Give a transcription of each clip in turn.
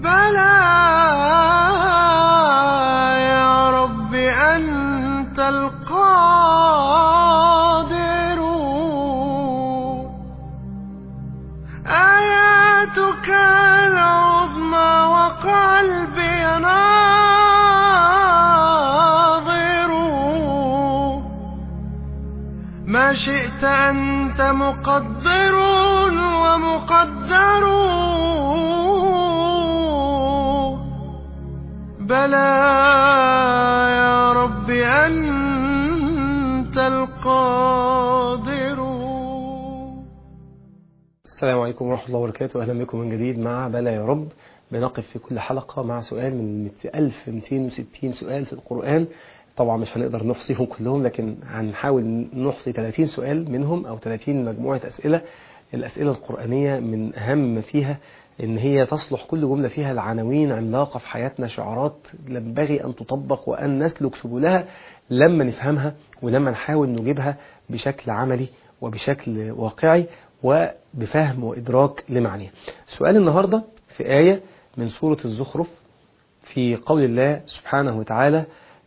بلى يا رب أنت القادر آياتك العظمى وقلبي ناظر ما شئت أنت مقدر ومقدر بلى يا رب أنت القادر السلام عليكم ورحمة الله وبركاته أهلا بكم من جديد مع بلا يا رب بنقف في كل حلقة مع سؤال من 1260 سؤال في القرآن طبعا مش هنقدر نحصيهم كلهم لكن هنحاول نحصي 30 سؤال منهم أو 30 مجموعة أسئلة الأسئلة القرآنية من أهم ما فيها إن هي تصلح كل جملة فيها العناوين عملاقة في حياتنا شعارات ينبغي أن تطبق وأن نسلك سبلها لما نفهمها ولما نحاول نجيبها بشكل عملي وبشكل واقعي وبفهم وإدراك لمعنيها سؤال النهاردة في آية من سورة الزخرف في قول الله سبحانه وتعالى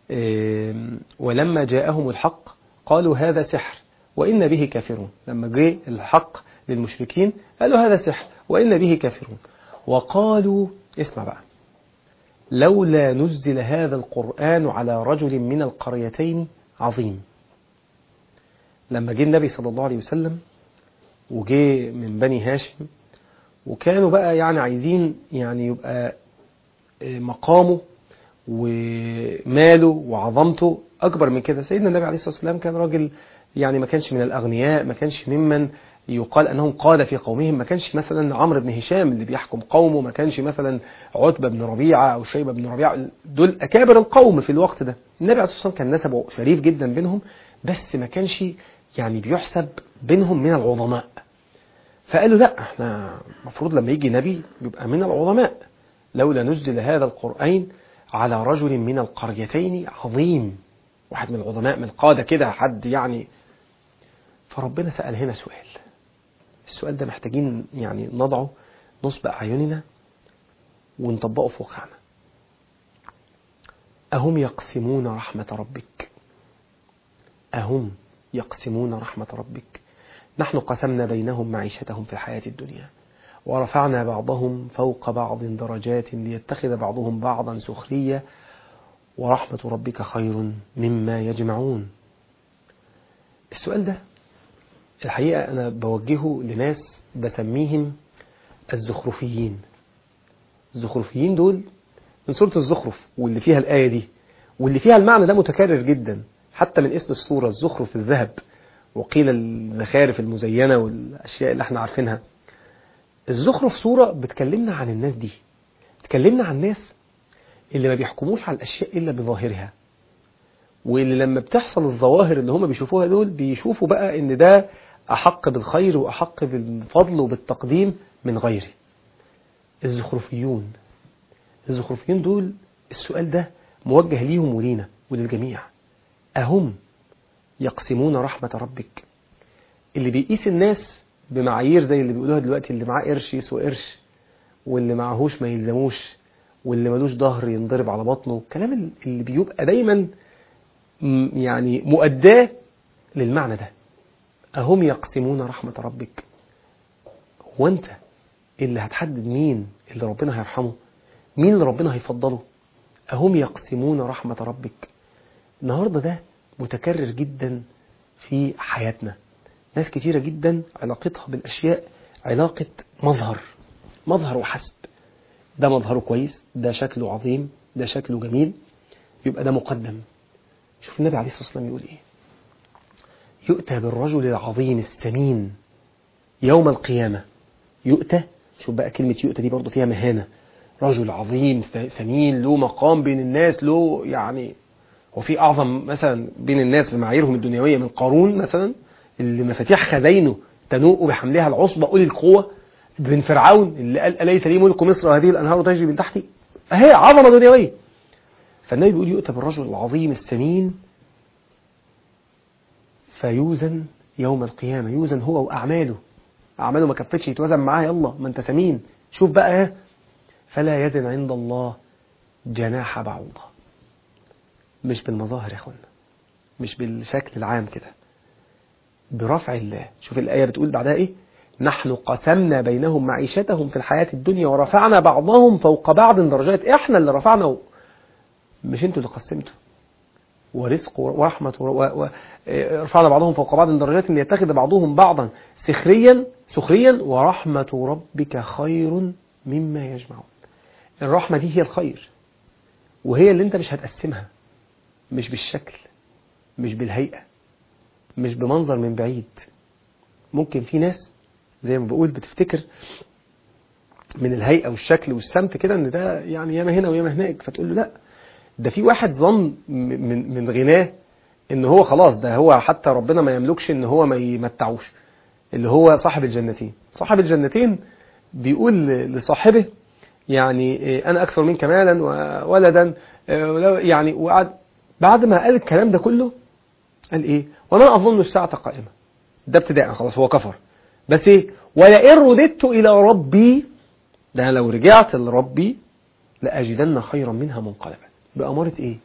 ولما جاءهم الحق قالوا هذا سحر وإن به كافرون لما جاء الحق للمشركين قالوا هذا سحر وإن به كافرون وقالوا اسمع بقى لولا نزل هذا القرآن على رجل من القريتين عظيم لما جه النبي صلى الله عليه وسلم وجه من بني هاشم وكانوا بقى يعني عايزين يعني يبقى مقامه وماله وعظمته أكبر من كده سيدنا النبي عليه الصلاة والسلام كان راجل يعني ما كانش من الأغنياء ما كانش ممن يقال أنهم قادة في قومهم ما كانش مثلا عمرو بن هشام اللي بيحكم قومه ما كانش مثلا عتبة بن ربيعة أو شيبة بن ربيعة دول أكابر القوم في الوقت ده النبي عليه الصلاة والسلام كان نسبه شريف جدا بينهم بس ما كانش يعني بيحسب بينهم من العظماء فقالوا لا احنا المفروض لما يجي نبي يبقى من العظماء لولا نزل هذا القرآن على رجل من القريتين عظيم واحد من العظماء من القادة كده حد يعني فربنا سأل هنا سؤال السؤال ده محتاجين يعني نضعه نصب أعيننا ونطبقه في واقعنا أهم يقسمون رحمة ربك أهم يقسمون رحمة ربك نحن قسمنا بينهم معيشتهم في الحياة الدنيا ورفعنا بعضهم فوق بعض درجات ليتخذ بعضهم بعضا سخرية ورحمة ربك خير مما يجمعون السؤال ده الحقيقة أنا بوجهه لناس بسميهم الزخرفيين الزخرفيين دول من سورة الزخرف واللي فيها الآية دي واللي فيها المعنى ده متكرر جدا حتى من اسم الصورة الزخرف الذهب وقيل الزخارف المزينة والأشياء اللي احنا عارفينها الزخرف صورة بتكلمنا عن الناس دي بتكلمنا عن الناس اللي ما بيحكموش على الأشياء إلا بظاهرها واللي لما بتحصل الظواهر اللي هم بيشوفوها دول بيشوفوا بقى ان ده أحق بالخير وأحق بالفضل وبالتقديم من غيره الزخرفيون الزخرفيون دول السؤال ده موجه ليهم ولينا وللجميع أهم يقسمون رحمة ربك اللي بيقيس الناس بمعايير زي اللي بيقولوها دلوقتي اللي معاه قرش يسوى قرش واللي معهوش ما يلزموش واللي ملوش ظهر ينضرب على بطنه الكلام اللي بيبقى دايما يعني مؤداه للمعنى ده أهم يقسمون رحمة ربك هو أنت اللي هتحدد مين اللي ربنا هيرحمه مين اللي ربنا هيفضله أهم يقسمون رحمة ربك النهاردة ده متكرر جدا في حياتنا ناس كتيرة جدا علاقتها بالأشياء علاقة مظهر مظهر وحسب ده مظهره كويس ده شكله عظيم ده شكله جميل يبقى ده مقدم شوف النبي عليه الصلاة والسلام يقول إيه يؤتى بالرجل العظيم السمين يوم القيامة يؤتى شوف بقى كلمة يؤتى دي برضو فيها مهانة رجل عظيم سمين له مقام بين الناس له يعني وفي أعظم مثلا بين الناس بمعاييرهم الدنيوية من قارون مثلا اللي مفاتيح خزينه تنوء بحملها العصبة أولي القوة بن فرعون اللي قال أليس لي ملك مصر وهذه الأنهار تجري من تحتي أهي عظمة دنيوية فالنبي بيقول يؤتى بالرجل العظيم السمين فيوزن يوم القيامة يوزن هو وأعماله أعماله ما كفتش يتوزن معاه يلا ما أنت سمين شوف بقى فلا يزن عند الله جناح بعوضة مش بالمظاهر يا اخوانا مش بالشكل العام كده برفع الله شوف الآية بتقول بعدها إيه نحن قسمنا بينهم معيشتهم في الحياة الدنيا ورفعنا بعضهم فوق بعض درجات إحنا اللي رفعنا مش انتوا اللي قسمتوا ورزق ورحمة و... و... رفعنا بعضهم فوق بعض درجات ان يتخذ بعضهم بعضا سخريا سخريا ورحمة ربك خير مما يجمعون الرحمة دي هي الخير وهي اللي انت مش هتقسمها مش بالشكل مش بالهيئة مش بمنظر من بعيد ممكن في ناس زي ما بقول بتفتكر من الهيئة والشكل والسمت كده ان ده يعني ياما هنا وياما هناك فتقول له لا ده في واحد ظن من من غناه ان هو خلاص ده هو حتى ربنا ما يملكش ان هو ما يمتعوش اللي هو صاحب الجنتين صاحب الجنتين بيقول لصاحبه يعني انا اكثر منك مالا وولدا يعني وقعد بعد ما قال الكلام ده كله قال ايه وما اظن الساعه قائمه ده ابتداء خلاص هو كفر بس ايه ولئن رددت الى ربي ده لو رجعت لربي لاجدن خيرا منها منقلبا بأمارة ايه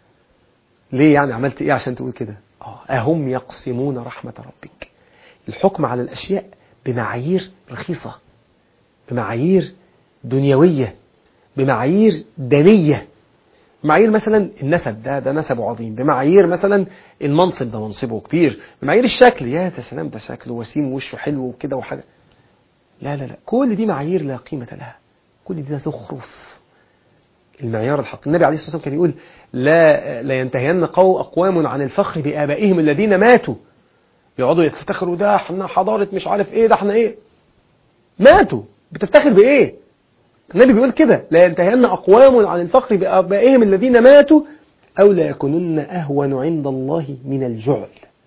ليه يعني عملت ايه عشان تقول كده اه اهم يقسمون رحمة ربك الحكم على الاشياء بمعايير رخيصة بمعايير دنيوية بمعايير دنية بمعايير مثلا النسب ده ده نسبه عظيم بمعايير مثلا المنصب ده منصبه كبير بمعايير الشكل يا سلام ده شكله وسيم وشه حلو وكده وحاجة لا لا لا كل دي معايير لا قيمة لها كل دي ده زخرف المعيار الحق النبي عليه الصلاة والسلام كان يقول لا لا ينتهين قو أقوام عن الفخر بآبائهم الذين ماتوا يقعدوا يفتخروا ده احنا حضارة مش عارف ايه ده احنا ايه ماتوا بتفتخر بايه النبي بيقول كده لا ينتهين أقوام عن الفخر بآبائهم الذين ماتوا أو لا يكونن أهون عند الله من الجعل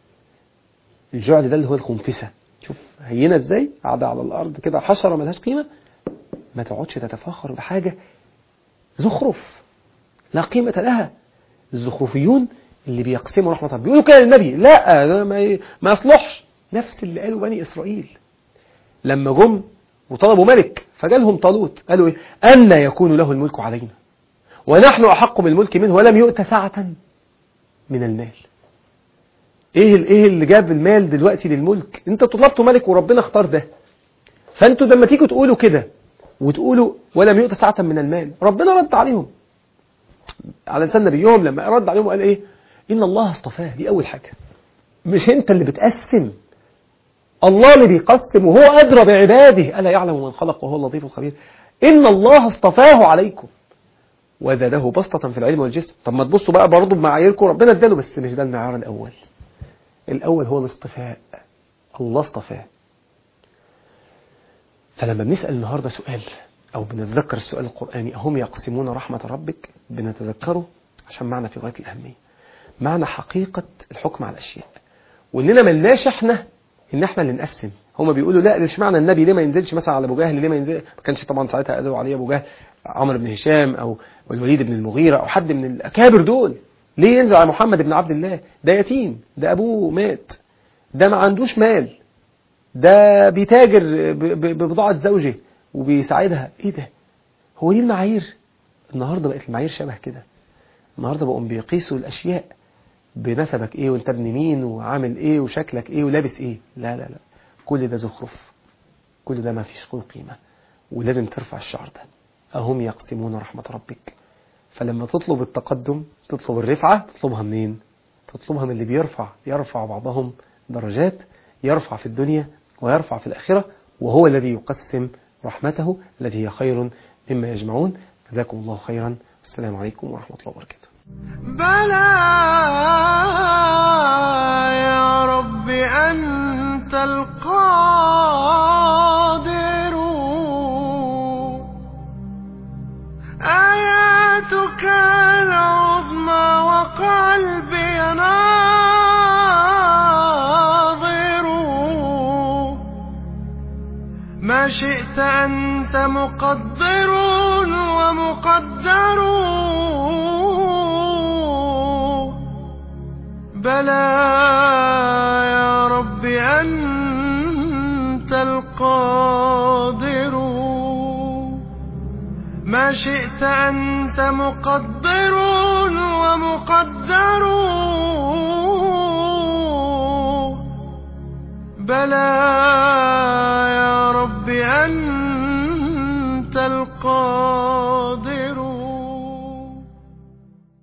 الجعل ده اللي هو الخنفسة شوف هينة ازاي قاعدة على الأرض كده حشرة ملهاش قيمة ما تقعدش تتفاخر بحاجة زخرف لا قيمة لها الزخرفيون اللي بيقسموا رحمة الله بيقولوا كده للنبي لا ده ما ما يصلحش نفس اللي قالوا بني إسرائيل لما جم وطلبوا ملك فجالهم طالوت قالوا ايه أن يكون له الملك علينا ونحن أحق بالملك منه ولم يؤت ساعة من المال ايه ايه اللي جاب المال دلوقتي للملك انت طلبتوا ملك وربنا اختار ده فانتوا لما تيجوا تقولوا كده وتقولوا ولم يؤت ساعة من المال ربنا رد عليهم على لسان نبيهم لما رد عليهم قال ايه ان الله اصطفاه دي اول حاجة مش انت اللي بتقسم الله اللي بيقسم وهو ادرى بعباده الا يعلم من خلق وهو اللطيف الخبير ان الله اصطفاه عليكم وزاده بسطة في العلم والجسم طب ما تبصوا بقى برضه بمعاييركم ربنا اداله بس مش ده المعيار الاول الاول هو الاصطفاء الله اصطفاه فلما بنسأل النهاردة سؤال أو بنتذكر السؤال القرآني أهم يقسمون رحمة ربك بنتذكره عشان معنى في غاية الأهمية معنى حقيقة الحكم على الأشياء وإننا ملناش إحنا إن إحنا اللي نقسم هما بيقولوا لا مش معنى النبي ليه ما ينزلش مثلا على أبو جهل ليه ما ينزل ما كانش طبعا ساعتها قالوا عليه أبو جهل عمرو بن هشام أو الوليد بن المغيرة أو حد من الأكابر دول ليه ينزل على محمد بن عبد الله ده يتيم ده أبوه مات ده ما عندوش مال ده بيتاجر ببضاعة زوجه وبيساعدها ايه ده هو دي المعايير النهاردة بقت المعايير شبه كده النهاردة بقوا بيقيسوا الأشياء بنسبك ايه وانت ابن مين وعامل ايه وشكلك ايه ولابس ايه لا لا لا كل ده زخرف كل ده ما فيش قيمة ولازم ترفع الشعر ده أهم يقسمون رحمة ربك فلما تطلب التقدم تطلب الرفعة تطلبها منين تطلبها من اللي بيرفع يرفع بعضهم درجات يرفع في الدنيا ويرفع في الآخرة وهو الذي يقسم رحمته التي هي خير مما يجمعون جزاكم الله خيرا السلام عليكم ورحمة الله وبركاته بلى يا رب أنت القادر آياتك العظمى وقلبي ناظر ما شئت أنت مقدر ومقدر بلى يا رب أنت القادر ما ما شئت أنت مقدر ومقدر بلى يا رب أنت القادر